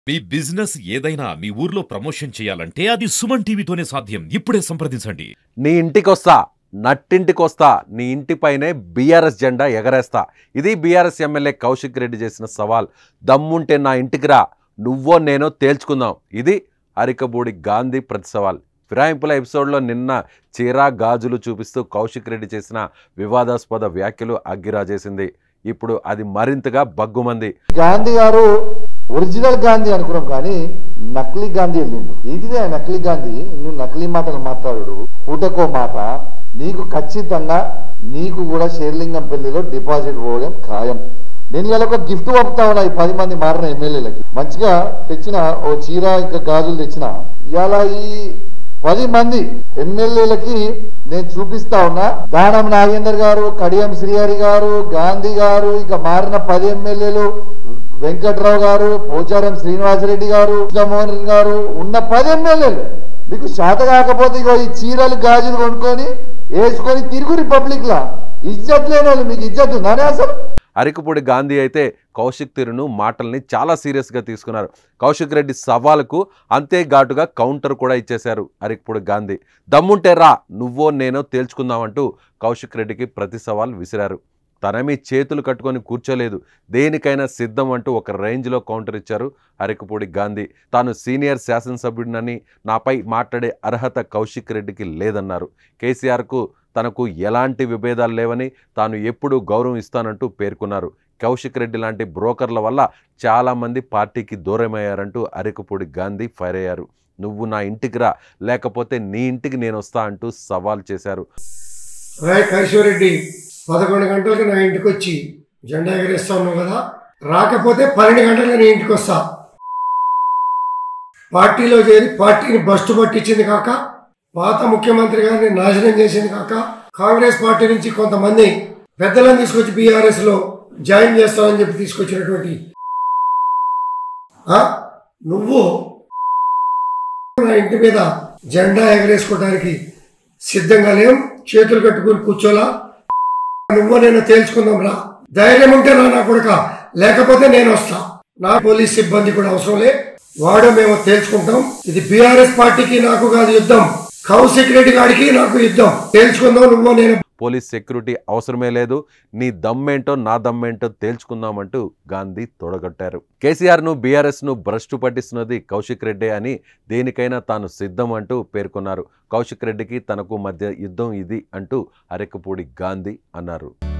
మీ business ఏదైనా మీ ఊర్లో promotion చేయాలంటే అది సుమన్ టీవీతోనే సాధ్యం ఇప్పుడే సంప్రదించండి నీ ఇంటికొస్తా నట్టింటికొస్తా నీ ఇంటిపైనే బీఆర్ఎస్ జెండా ఎగరేస్తా ఇది బీఆర్ఎస్ ఎమ్మెల్యే కౌశిక్ రెడ్డి చేసిన సవాల్ దమ్ముంటే నా ఇంటికి రా నువ్వో నేనో తేల్చుకుందాం ఇది అరికబూడి గాంధీ ప్రతి సవాల్ ఫిరాయింపుల ఎపిసోడ్లో నిన్న చీరా గాజులు చూపిస్తూ కౌశిక్ రెడ్డి చేసిన వివాదాస్పద వ్యాఖ్యలు అగ్గిరాజేసింది ఇప్పుడు అది మరింతగా బగ్గుమంది గాంధీ గారు ఒరిజినల్ గాంధీ అనుకున్నాం కానీ నకిలీ గాంధీ వెళ్ళిండు ఏంటిదే ఆ నకిలీ గాంధీ నువ్వు నకిలీ మాటలు మాట్లాడు పూటకో మాట నీకు ఖచ్చితంగా నీకు కూడా షేర్లింగం పెళ్లిలో డిపాజిట్ పోవడం ఖాయం నేను ఇలా ఒక గిఫ్ట్ పంపుతా ఉన్నా ఈ పది మంది మారిన ఎమ్మెల్యేలకి మంచిగా తెచ్చిన ఓ చీర ఇంకా గాజులు తెచ్చిన ఇలా ఈ పది మంది ఎమ్మెల్యేలకి నేను చూపిస్తా ఉన్నా దానం నాగేందర్ గారు కడియం శ్రీహరి గారు గాంధీ గారు ఇక మారిన పది ఎమ్మెల్యేలు వెంకట్రావు గారు పోచారం శ్రీనివాసరెడ్డి గారు కృష్ణమోహన్ రెడ్డి గారు ఉన్న పది ఎమ్మెల్యేలు మీకు శాత కాకపోతే ఇగో ఈ చీరలు గాజులు కొనుక్కొని వేసుకొని తిరుగు రిపబ్లిక్ లా ఇజ్జత్ లేని వాళ్ళు మీకు ఇజ్జత్ ఉందానే అసలు అరికపూడి గాంధీ అయితే కౌశిక్ తీరును మాటల్ని చాలా సీరియస్గా తీసుకున్నారు కౌశిక్ రెడ్డి సవాలుకు అంతే ఘాటుగా కౌంటర్ కూడా ఇచ్చేశారు అరికపూడి గాంధీ దమ్ముంటే రా నువ్వో నేనో తేల్చుకుందామంటూ కౌశిక్ రెడ్డికి ప్రతి సవాల్ విసిరారు తనమి చేతులు కట్టుకొని కూర్చోలేదు దేనికైనా సిద్ధం అంటూ ఒక రేంజ్లో కౌంటర్ ఇచ్చారు అరికపూడి గాంధీ తాను సీనియర్ శాసనసభ్యుడినని నాపై మాట్లాడే అర్హత కౌశిక్ రెడ్డికి లేదన్నారు కేసీఆర్కు తనకు ఎలాంటి విభేదాలు లేవని తాను ఎప్పుడూ గౌరవం ఇస్తానంటూ పేర్కొన్నారు కౌశిక్ రెడ్డి లాంటి బ్రోకర్ల వల్ల చాలామంది పార్టీకి దూరమయ్యారంటూ అరికపూడి గాంధీ ఫైర్ అయ్యారు నువ్వు నా ఇంటికి రా లేకపోతే నీ ఇంటికి నేను వస్తా అంటూ సవాల్ చేశారు రాయ్ కైశ్వరెడ్డి పదకొండు గంటలకు నా ఇంటికి వచ్చి జెండా ఎగరేస్తా ఉన్నావు కదా రాకపోతే పన్నెండు గంటలకు నీ ఇంటికి వస్తా పార్టీలో చేరి పార్టీని బస్టు పట్టించింది కాక పాత ముఖ్యమంత్రి గారిని నాశనం చేసింది కాక కాంగ్రెస్ పార్టీ నుంచి కొంతమంది పెద్దలను తీసుకొచ్చి బీఆర్ఎస్ లో జాయిన్ చేస్తామని చెప్పి తీసుకొచ్చినటువంటి ఆ? నువ్వు నా ఇంటి మీద జెండా ఎగరేసుకోవడానికి సిద్ధంగా లేం చేతులు కట్టుకుని కూర్చోలా నువ్వు నేను తేల్చుకుందాం రా ధైర్యం ఉంటే రా నా కొడుక లేకపోతే నేను వస్తా నా పోలీస్ సిబ్బంది కూడా అవసరం లే వాడు మేము తేల్చుకుంటాం ఇది బీఆర్ఎస్ పార్టీకి నాకు కాదు యుద్ధం కౌశిక్ రెడ్డి గారికి నాకు యుద్ధం తేల్చుకుందాం నువ్వు నేను పోలీస్ సెక్యూరిటీ అవసరమే లేదు నీ దమ్మేంటో నా దమ్మేంటో తేల్చుకుందామంటూ గాంధీ తొడగొట్టారు కేసీఆర్ను బీఆర్ఎస్ను భ్రష్టు పట్టిస్తున్నది కౌశిక్ రెడ్డే అని దేనికైనా తాను సిద్ధం అంటూ పేర్కొన్నారు కౌశిక్ రెడ్డికి తనకు మధ్య యుద్ధం ఇది అంటూ అరెక్కపూడి గాంధీ అన్నారు